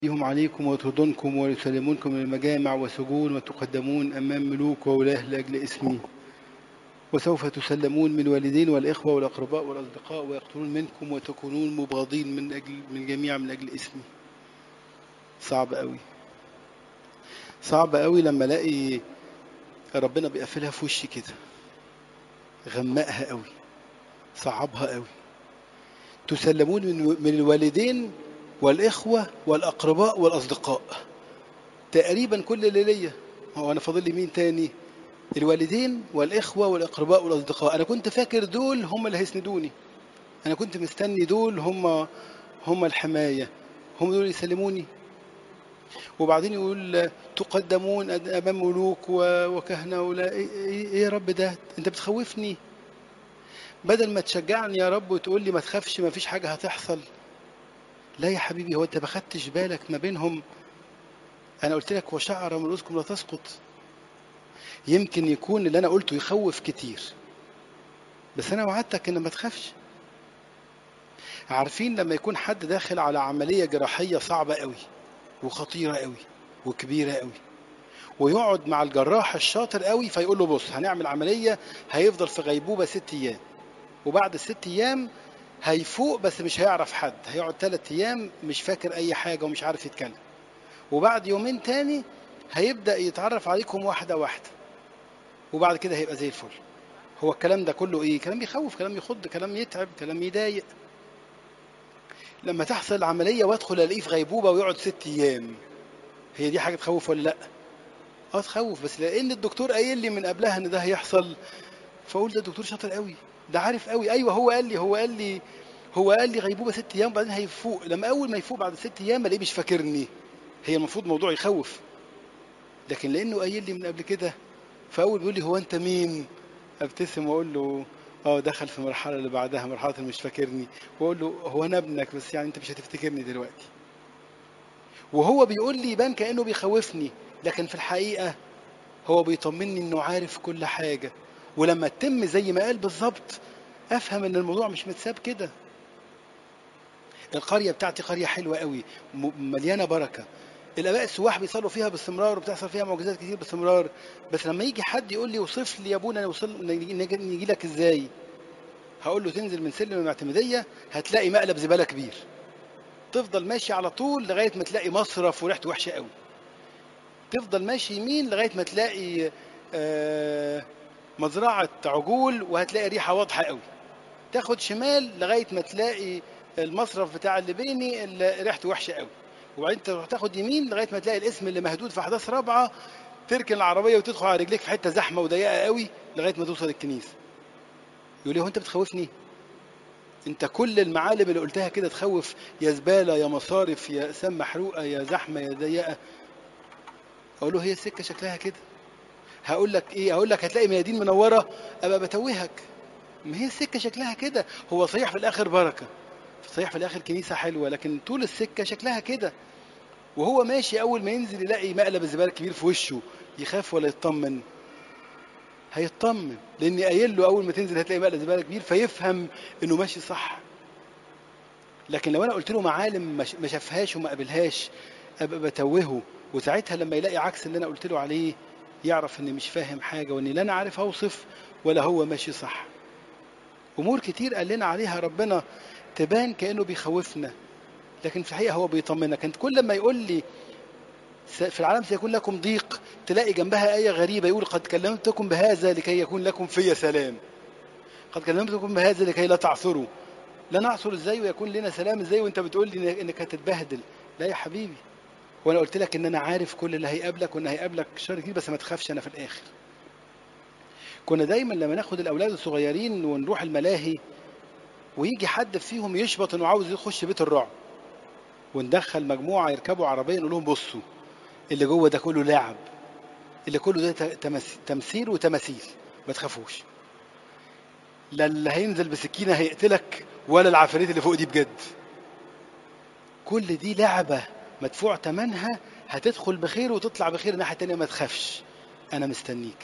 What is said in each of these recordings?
يهم عليكم ويطردونكم ويسلمونكم من المجامع وسجون وتقدمون أمام ملوك وولاة لأجل اسمي وسوف تسلمون من والدين والإخوة والأقرباء والأصدقاء ويقتلون منكم وتكونون مبغضين من أجل من جميع من أجل اسمي صعب قوي صعب قوي لما الاقي ربنا بيقفلها في وشي كده غمقها قوي صعبها قوي تسلمون من من الوالدين والإخوة والأقرباء والأصدقاء تقريبا كل اللي ليا هو أنا فاضل لي مين تاني الوالدين والإخوة والأقرباء والأصدقاء أنا كنت فاكر دول هم اللي هيسندوني أنا كنت مستني دول هم هم الحماية هم دول اللي يسلموني وبعدين يقول تقدمون أمام ملوك وكهنة ولا إيه, إيه يا رب ده أنت بتخوفني بدل ما تشجعني يا رب وتقول لي ما تخافش ما فيش حاجة هتحصل لا يا حبيبي هو انت ما خدتش بالك ما بينهم انا قلت لك وشعر من رؤوسكم لا تسقط يمكن يكون اللي انا قلته يخوف كتير بس انا وعدتك ان ما تخافش عارفين لما يكون حد داخل على عمليه جراحيه صعبه قوي وخطيره قوي وكبيره قوي ويقعد مع الجراح الشاطر قوي فيقول له بص هنعمل عمليه هيفضل في غيبوبه ست ايام وبعد الست ايام هيفوق بس مش هيعرف حد هيقعد ثلاث ايام مش فاكر اي حاجه ومش عارف يتكلم وبعد يومين تاني هيبدا يتعرف عليكم واحده واحده وبعد كده هيبقى زي الفل هو الكلام ده كله ايه كلام يخوف كلام يخض كلام يتعب كلام يضايق لما تحصل العمليه وادخل الاقيه في غيبوبه ويقعد ست ايام هي دي حاجه تخوف ولا لا اه تخوف بس لان الدكتور قايل لي من قبلها ان ده هيحصل فاقول ده الدكتور شاطر قوي ده عارف قوي ايوه هو قال لي هو قال لي هو قال لي غيبوبه ست ايام وبعدين هيفوق لما اول ما يفوق بعد ست ايام الاقيه مش فاكرني هي المفروض موضوع يخوف لكن لانه قايل لي من قبل كده فاول بيقول لي هو انت مين ابتسم واقول له اه دخل في المرحله اللي بعدها مرحله اللي مش فاكرني واقول له هو انا ابنك بس يعني انت مش هتفتكرني دلوقتي وهو بيقول لي يبان كانه بيخوفني لكن في الحقيقه هو بيطمني انه عارف كل حاجه ولما تتم زي ما قال بالظبط افهم ان الموضوع مش متساب كده القريه بتاعتي قريه حلوه قوي مليانه بركه الاباء السواح بيصلوا فيها باستمرار وبتحصل فيها معجزات كتير باستمرار بس لما يجي حد يقول لي وصف لي يا ابونا نوصل نيجي لك ازاي هقول له تنزل من سلم المعتمديه هتلاقي مقلب زباله كبير تفضل ماشي على طول لغايه ما تلاقي مصرف وريحته وحشه قوي تفضل ماشي يمين لغايه ما تلاقي آه مزرعه عجول وهتلاقي ريحه واضحه قوي تاخد شمال لغايه ما تلاقي المصرف بتاع اللي بيني اللي ريحته وحشه قوي وبعدين تروح تاخد يمين لغايه ما تلاقي الاسم اللي مهدود في احداث رابعه تركن العربيه وتدخل على رجليك في حته زحمه وضيقه قوي لغايه ما توصل الكنيسه يقول لي هو انت بتخوفني انت كل المعالم اللي قلتها كده تخوف يا زباله يا مصارف يا اقسام محروقه يا زحمه يا ضيقه اقول له هي السكه شكلها كده هقول لك ايه هقول لك هتلاقي ميادين منوره ابقى بتوهك ما هي السكه شكلها كده هو صحيح في الاخر بركه صحيح في الاخر كنيسه حلوه لكن طول السكه شكلها كده وهو ماشي اول ما ينزل يلاقي مقلب الزباله الكبير في وشه يخاف ولا يطمن هيطمن لاني قايل له اول ما تنزل هتلاقي مقلب زباله كبير فيفهم انه ماشي صح لكن لو انا قلت له معالم ما شافهاش وما قابلهاش ابقى بتوهه وساعتها لما يلاقي عكس اللي انا قلت له عليه يعرف اني مش فاهم حاجه واني لا انا عارف اوصف ولا هو ماشي صح امور كتير قال لنا عليها ربنا تبان كانه بيخوفنا لكن في الحقيقه هو بيطمنك انت كل ما يقول لي في العالم سيكون لكم ضيق تلاقي جنبها آية غريبة يقول قد كلمتكم بهذا لكي يكون لكم في سلام قد كلمتكم بهذا لكي لا تعثروا لا نعثر ازاي ويكون لنا سلام ازاي وانت بتقول لي انك هتتبهدل لا يا حبيبي وانا قلت لك ان انا عارف كل اللي هيقابلك وان هيقابلك شر كتير بس ما تخافش انا في الاخر كنا دايما لما ناخد الاولاد الصغيرين ونروح الملاهي ويجي حد فيهم يشبط انه عاوز يخش بيت الرعب وندخل مجموعه يركبوا عربيه نقول لهم بصوا اللي جوه ده كله لعب اللي كله ده تمثيل وتماثيل ما تخافوش لا اللي هينزل بسكينه هيقتلك ولا العفاريت اللي فوق دي بجد كل دي لعبه مدفوع ثمنها هتدخل بخير وتطلع بخير الناحيه التانيه ما تخافش انا مستنيك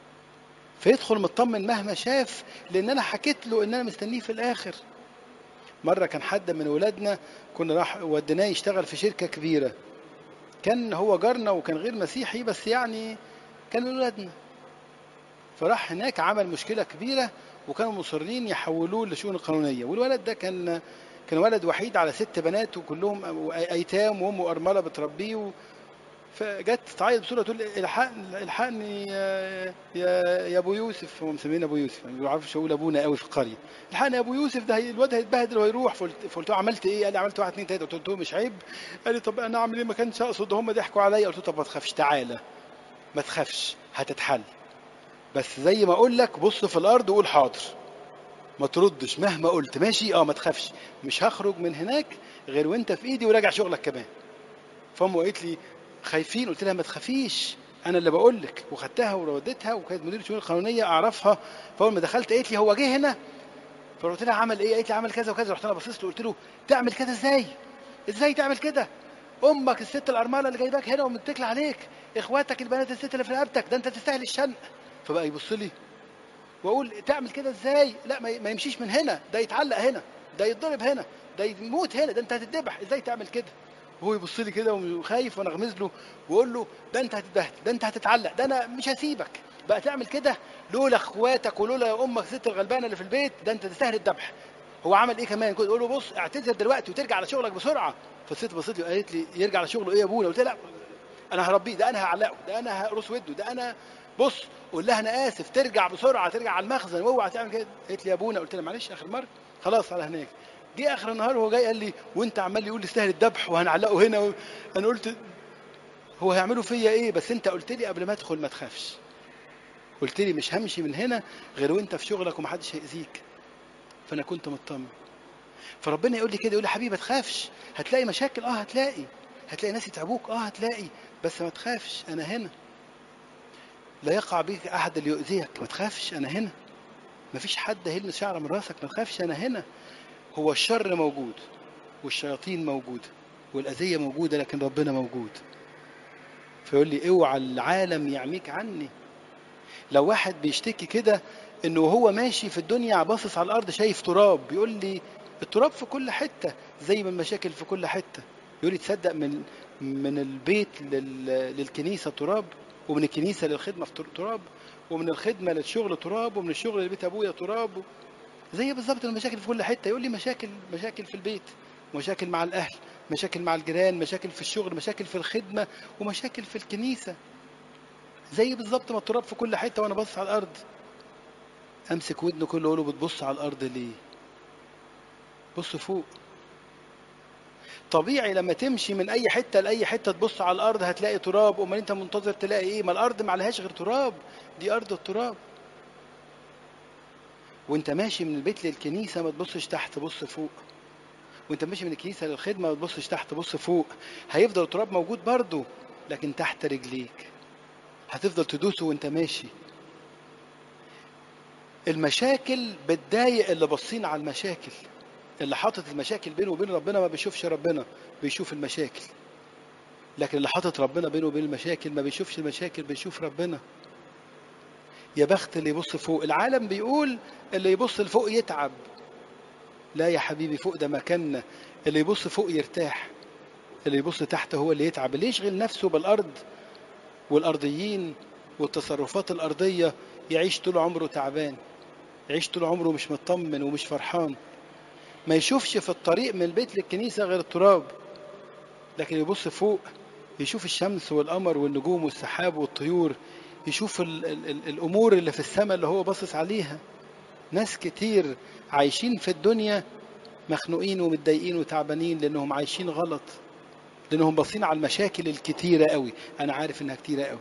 فيدخل مطمن مهما شاف لان انا حكيت له ان انا مستنيه في الاخر مره كان حد من ولادنا كنا راح وديناه يشتغل في شركه كبيره كان هو جارنا وكان غير مسيحي بس يعني كان من ولادنا فراح هناك عمل مشكله كبيره وكانوا مصرين يحولوه للشؤون القانونيه والولد ده كان كان ولد وحيد على ست بنات وكلهم ايتام وامه ارمله بتربيه و... فجت تعيط بصوره تقول الحقني الحقني يا يا, يا ابو يوسف هم مسمينه ابو يوسف ما بيعرفش اقول ابونا قوي في القريه الحقني يا ابو يوسف ده هي- الواد هيتبهدل وهيروح فقلت فقلت له عملت ايه؟ قال لي عملت واحد اثنين ثلاثه قلت له مش عيب؟ قال لي طب انا اعمل ايه ما كانش اقصد هم ضحكوا عليا قلت له طب ما تخافش تعالى ما تخافش هتتحل بس زي ما اقول لك بص في الارض وقول حاضر ما تردش مهما قلت ماشي اه ما تخافش مش هخرج من هناك غير وانت في ايدي وراجع شغلك كمان فامه قالت لي خايفين قلت لها ما تخافيش انا اللي بقول لك وخدتها ووديتها وكانت مديره الشؤون القانونيه اعرفها فاول ما دخلت قالت لي هو جه هنا فقلت لها عمل ايه قالت لي عمل كذا وكذا رحت انا بصيت له قلت له تعمل كده ازاي ازاي تعمل كده امك الست الارمله اللي جايباك هنا ومتكله عليك اخواتك البنات الست اللي في رقبتك ده انت تستاهل الشنق فبقى يبص لي واقول تعمل كده ازاي لا ما ما يمشيش من هنا ده يتعلق هنا ده يتضرب هنا ده يموت هنا ده انت هتتذبح ازاي تعمل كده وهو يبص لي كده وخايف وانا اغمز له واقول له ده انت هتتبهدل ده انت هتتعلق ده انا مش هسيبك بقى تعمل كده لولا اخواتك ولولا امك الست الغلبانه اللي في البيت ده انت تستاهل الذبح هو عمل ايه كمان كنت اقول له بص اعتذر دلوقتي وترجع على شغلك بسرعه فالست بصت لي وقالت لي يرجع على شغله ايه يا ابونا قلت لها لا انا هربيه ده انا هعلقه ده انا هقرص وده ده انا بص قول لها انا اسف ترجع بسرعه ترجع على المخزن واوعى تعمل كده قالت لي يا ابونا قلت لها معلش اخر مره خلاص على هناك جه اخر النهار وهو جاي قال لي وانت عمال يقول لي استاهل الذبح وهنعلقه هنا و... انا قلت هو هيعملوا فيا ايه بس انت قلت لي قبل ما ادخل ما تخافش قلت لي مش همشي من هنا غير وانت في شغلك ومحدش هيأذيك فانا كنت مطمن فربنا يقول لي كده يقول لي حبيبي ما تخافش هتلاقي مشاكل اه هتلاقي هتلاقي ناس يتعبوك اه هتلاقي بس ما تخافش انا هنا لا يقع بك احد اللي يؤذيك ما تخافش انا هنا ما فيش حد هيلمس شعره من راسك ما تخافش انا هنا هو الشر موجود والشياطين موجوده والاذيه موجوده لكن ربنا موجود فيقول لي اوعى العالم يعميك عني لو واحد بيشتكي كده انه وهو ماشي في الدنيا باصص على الارض شايف تراب بيقول لي التراب في كل حته زي ما المشاكل في كل حته يقول لي تصدق من من البيت لل... للكنيسه تراب ومن الكنيسه للخدمه في تراب ومن الخدمه للشغل تراب ومن الشغل لبيت ابويا تراب زي بالظبط المشاكل في كل حته يقول لي مشاكل مشاكل في البيت مشاكل مع الاهل مشاكل مع الجيران مشاكل في الشغل مشاكل في الخدمه ومشاكل في الكنيسه زي بالظبط ما التراب في كل حته وانا باصص على الارض امسك ودنه كله اقول له بتبص على الارض ليه بص فوق طبيعي لما تمشي من اي حته لاي حته تبص على الارض هتلاقي تراب امال انت منتظر تلاقي ايه ما الارض ما عليهاش غير تراب دي ارض التراب وانت ماشي من البيت للكنيسه ما تبصش تحت بص فوق وانت ماشي من الكنيسه للخدمه ما تبصش تحت بص فوق هيفضل التراب موجود برضه لكن تحت رجليك هتفضل تدوسه وانت ماشي المشاكل بتضايق اللي باصين على المشاكل اللي حاطط المشاكل بينه وبين ربنا ما بيشوفش ربنا بيشوف المشاكل لكن اللي حاطط ربنا بينه وبين المشاكل ما بيشوفش المشاكل بيشوف ربنا يا بخت اللي يبص فوق العالم بيقول اللي يبص لفوق يتعب لا يا حبيبي فوق ده مكاننا اللي يبص فوق يرتاح اللي يبص تحت هو اللي يتعب اللي يشغل نفسه بالارض والارضيين والتصرفات الارضيه يعيش طول عمره تعبان يعيش طول عمره مش مطمن ومش فرحان ما يشوفش في الطريق من البيت للكنيسه غير التراب لكن يبص فوق يشوف الشمس والقمر والنجوم والسحاب والطيور يشوف ال ال ال الامور اللي في السماء اللي هو باصص عليها ناس كتير عايشين في الدنيا مخنوقين ومتضايقين وتعبانين لانهم عايشين غلط لانهم باصين على المشاكل الكتيره قوي انا عارف انها كتيره قوي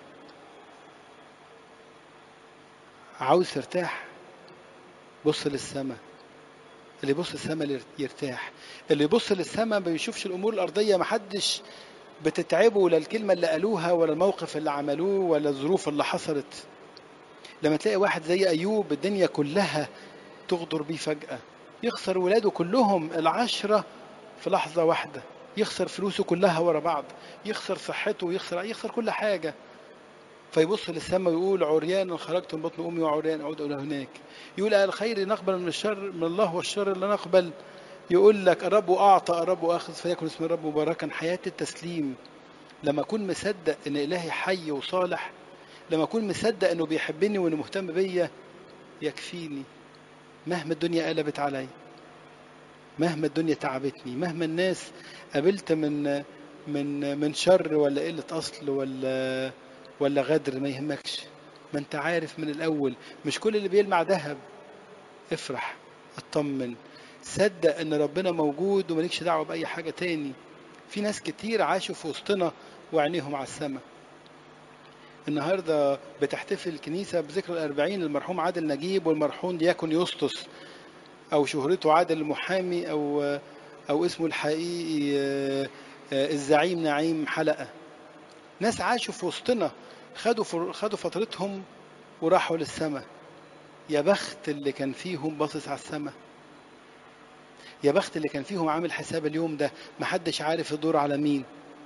عاوز ترتاح بص للسماء اللي يبص للسماء يرتاح اللي يبص للسماء ما بيشوفش الامور الارضيه ما حدش بتتعبه ولا الكلمه اللي قالوها ولا الموقف اللي عملوه ولا الظروف اللي حصلت لما تلاقي واحد زي ايوب الدنيا كلها تغدر بيه فجاه يخسر ولاده كلهم العشره في لحظه واحده يخسر فلوسه كلها ورا بعض يخسر صحته يخسر يخسر كل حاجه فيبص للسماء ويقول عريانا خرجت من بطن امي وعريان اعود الى هناك يقول الخير نقبل من الشر من الله والشر لا نقبل يقول لك الرب أعطى الرب أخذ فيكن اسم الرب مباركا حياة التسليم لما أكون مصدق إن إلهي حي وصالح لما أكون مصدق إنه بيحبني وإنه مهتم بيا يكفيني مهما الدنيا قلبت علي مهما الدنيا تعبتني مهما الناس قابلت من من من شر ولا قلة أصل ولا ولا غدر ما يهمكش ما انت عارف من الأول مش كل اللي بيلمع ذهب افرح اطمن صدق ان ربنا موجود ومالكش دعوة بأي حاجة تاني في ناس كتير عاشوا في وسطنا وعينيهم على السماء النهاردة بتحتفل الكنيسة بذكرى الأربعين المرحوم عادل نجيب والمرحوم دياكون يسطس أو شهرته عادل المحامي أو أو اسمه الحقيقي الزعيم نعيم حلقة ناس عاشوا في وسطنا خدوا خدوا فترتهم وراحوا للسماء يا بخت اللي كان فيهم باصص على السماء يا بخت اللي كان فيهم عامل حساب اليوم ده محدش عارف يدور على مين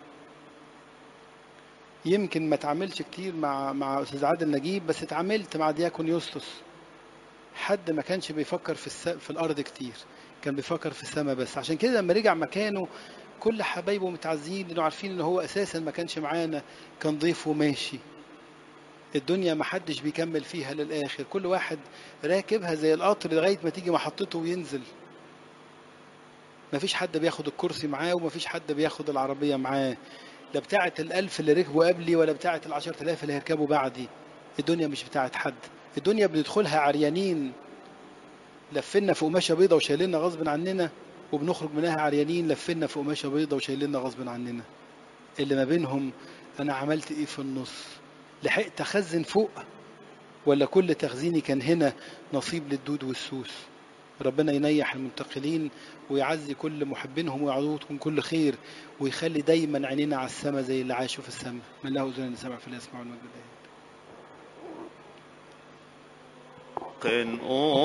يمكن ما اتعاملش كتير مع مع استاذ عادل نجيب بس اتعاملت مع دياكون يوستس حد ما كانش بيفكر في الس... في الارض كتير كان بيفكر في السماء بس عشان كده لما رجع مكانه كل حبايبه متعزين لانه عارفين ان هو اساسا ما كانش معانا كان ضيف وماشي الدنيا ما حدش بيكمل فيها للاخر كل واحد راكبها زي القطر لغايه ما تيجي محطته وينزل ما فيش حد بياخد الكرسي معاه وما فيش حد بياخد العربيه معاه لا بتاعه الألف اللي ركبوا قبلي ولا بتاعه العشرة آلاف اللي هيركبوا بعدي الدنيا مش بتاعه حد الدنيا بندخلها عريانين لفنا في قماشة بيضة وشايلنا غصب عننا وبنخرج منها عريانين لفنا في قماشة بيضة وشايلنا غصب عننا اللي ما بينهم أنا عملت إيه في النص لحقت أخزن فوق ولا كل تخزيني كان هنا نصيب للدود والسوس ربنا ينيح المنتقلين ويعزي كل محبينهم ويعوضكم كل خير ويخلي دايما عينينا على السماء زي اللي عاشوا في السماء من له اذن سمع فليسمع المجد قن